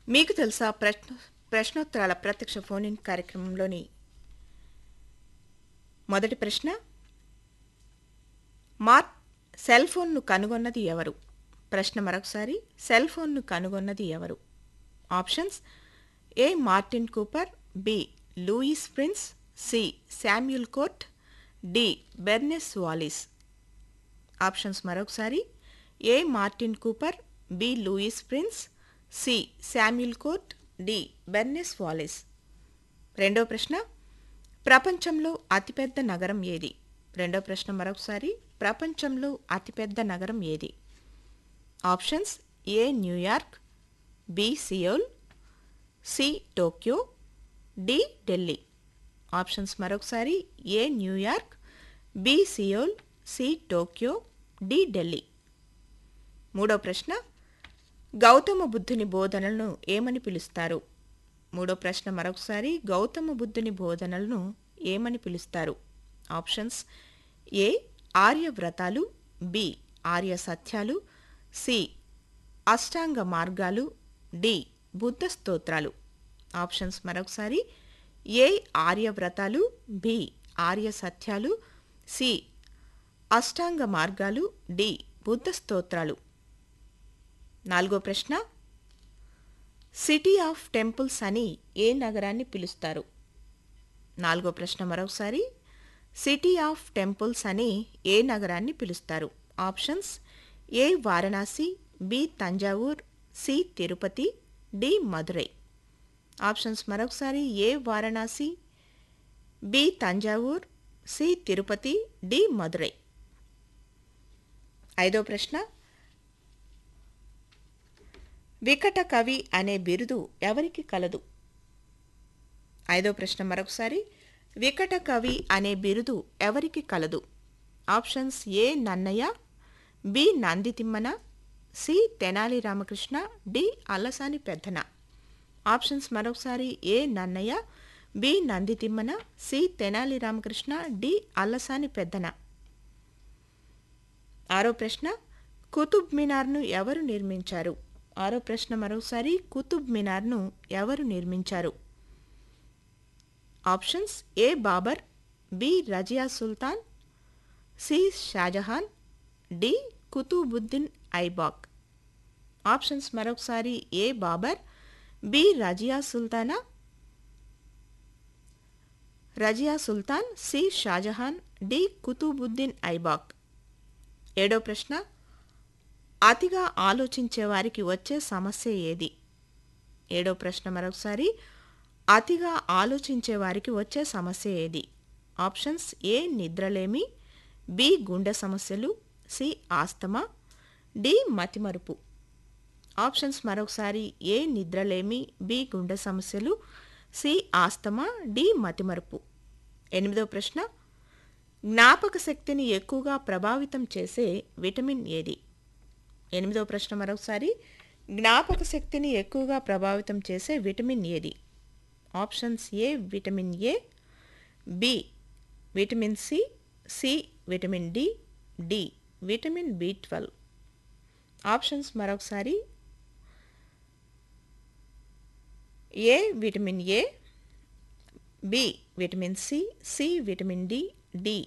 మీకు తెలుసా ప్రశ్న ప్రశ్నోత్తరాల ప్రత్యక్ష ఫోన్ ఇన్ కార్యక్రమంలోని మొదటి ప్రశ్న మార్క్ సెల్ ఫోన్ను కనుగొన్నది ఎవరు ప్రశ్న మరొకసారి సెల్ ఫోన్ను కనుగొన్నది ఎవరు options A Martin Cooper B Lewis Prince C Samuel Court D Berners Wallis options మరొకసారి A Martin Cooper B Lewis Prince C Samuel Court D Berners Wallis రెండో ప్రశ్న ప్రపంచంలో అతిపెద్ద నగరం ఏది రెండో ప్రశ్న మరొకసారి ప్రపంచంలో అతిపెద్ద నగరం ఏది options A New York B Seoul C Tokyo D Delhi options మరొకసారి A New York B Seoul C Tokyo D Delhi మూడో ప్రశ్న గౌతమ బుద్ధుని బోధనలను ఏమని పిలుస్తారు మూడో ప్రశ్న మరొకసారి గౌతమ బుద్ధుని బోధనలను ఏమని పిలుస్తారు ఆప్షన్స్ ఏ ఆర్యవ్రతాలు బి ఆర్య సత్యాలు సి అష్టాంగ మార్గాలు డి బుద్ధ స్తోత్రాలు ఆప్షన్స్ మరొకసారి ఏ ఆర్యవ్రతాలు బి ఆర్య సత్యాలు సి అష్టాంగ మార్గాలు డి బుద్ధ స్తోత్రాలు నాలుగో ప్రశ్న సిటీ ఆఫ్ టెంపుల్స్ అని ఏ నగరాన్ని పిలుస్తారు నాలుగో ప్రశ్న మరొకసారి సిటీ ఆఫ్ టెంపుల్స్ అని ఏ నగరాన్ని పిలుస్తారు options A Varanasi B Thanjavur C Tirupati D Madurai options మరొకసారి A Varanasi B Thanjavur C Tirupati D Madurai ఐదో ప్రశ్న వికట కవి అనే బిరుదు ఎవరికి కలదు ఐదో ప్రశ్న మరొకసారి వికట కవి అనే బిరుదు ఎవరికి కలదు options A Nannaya B Nandi Timmana C Tenali Ramakrishna D Allasani Peddana options మరొకసారి A Nannaya B Nandi Timmana C Tenali Ramakrishna D Allasani Peddana ఆరో ప్రశ్న కుతుబ్ మినార్ను ఎవరు నిర్మించారు ఆరో ప్రశ్న మరోసారి కుతుబ్ మినార్ను ఎవరు నిర్మించారు options A Babur B Razia Sultan C Shah Jahan D Qutbuddin Aibak options మరొకసారి A Babur B Razia Sultana Razia Sultan C Shah Jahan D Qutbuddin Aibak ఏడో ప్రశ్న అతిగా ఆలోచించే వారికి వచ్చే సమస్య ఏది ఏడో ప్రశ్న మరొకసారి అతిగా ఆలోచించే వారికి వచ్చే సమస్య ఏది ఆప్షన్స్ ఏ నిద్రలేమి బి గుండె సమస్యలు సి ఆస్తమా డి మతిమరుపు ఆప్షన్స్ మరొకసారి ఏ నిద్రలేమి బి గుండె సమస్యలు సి ఆస్తమా డి మతిమరుపు ఎనిమిదో ప్రశ్న జ్ఞాపక శక్తిని ఎక్కువగా ప్రభావితం చేసే విటమిన్ ఏది ఎనిమిదో ప్రశ్న మరొకసారి జ్ఞాపక శక్తిని ఎక్కువగా ప్రభావితం చేసే విటమిన్ ఏది options A vitamin A B vitamin C C vitamin D D vitamin B twelve options మరొకసారి A vitamin A B vitamin C C vitamin D D